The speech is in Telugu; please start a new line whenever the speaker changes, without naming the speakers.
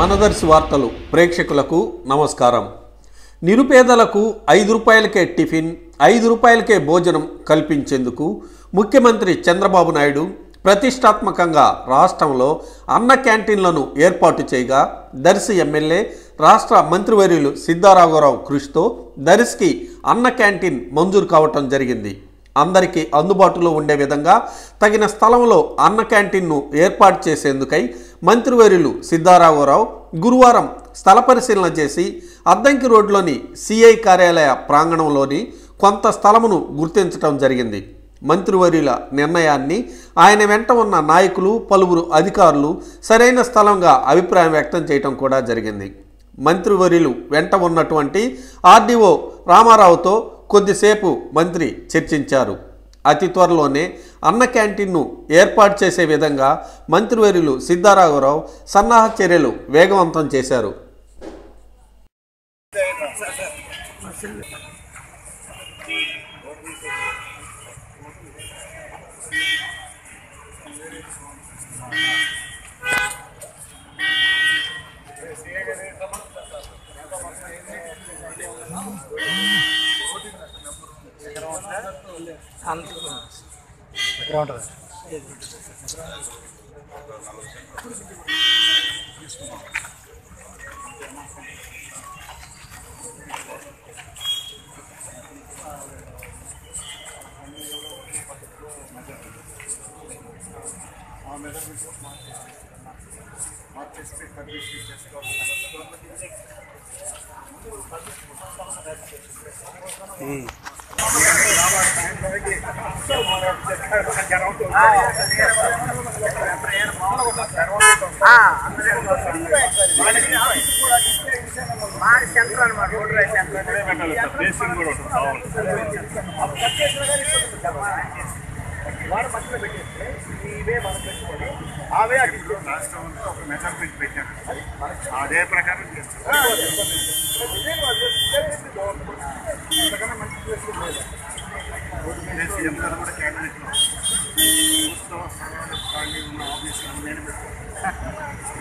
మనదర్శి వార్తలు ప్రేక్షకులకు నమస్కారం నిరుపేదలకు ఐదు రూపాయలకే టిఫిన్ ఐదు రూపాయలకే భోజనం కల్పించేందుకు ముఖ్యమంత్రి చంద్రబాబు నాయుడు ప్రతిష్టాత్మకంగా రాష్ట్రంలో అన్న క్యాంటీన్లను ఏర్పాటు చేయగా దర్శి ఎమ్మెల్యే రాష్ట్ర మంత్రివర్యులు సిద్ధారాఘవరావు కృషితో దర్శికి అన్న క్యాంటీన్ మంజూరు కావటం జరిగింది అందరికీ అందుబాటులో ఉండే విధంగా తగిన స్థలంలో అన్న క్యాంటీన్ను ఏర్పాటు చేసేందుకై మంత్రివర్యులు సిద్ధారాఘవరావు గురువారం స్థల పరిశీలన చేసి అద్దంకి రోడ్లోని సిఐ కార్యాలయ ప్రాంగణంలోని కొంత స్థలమును గుర్తించడం జరిగింది మంత్రివర్యుల నిర్ణయాన్ని ఆయన వెంట ఉన్న నాయకులు పలువురు అధికారులు సరైన స్థలంగా అభిప్రాయం వ్యక్తం చేయడం కూడా జరిగింది మంత్రివర్యులు వెంట ఉన్నటువంటి ఆర్డీఓ రామారావుతో కొద్దిసేపు మంత్రి చర్చించారు అతి త్వరలోనే అన్న క్యాంటీన్ను ఏర్పాటు చేసే విధంగా మంత్రివర్యులు సిద్ధారాఘవరావు సన్నాహ చర్యలు వేగవంతం చేశారు
ఎక్కడ ఉంటుంది
రాష్ట్రంలో ఒక మెజర్మెంట్ పెట్టారు అదే ప్రకారం చేస్తారు సీఎం గారు కూడా క్యాబినెట్లో ఉత్సవ స్థలాలు ఖాళీ ఉన్న ఆఫీసులు నేను పెట్టాను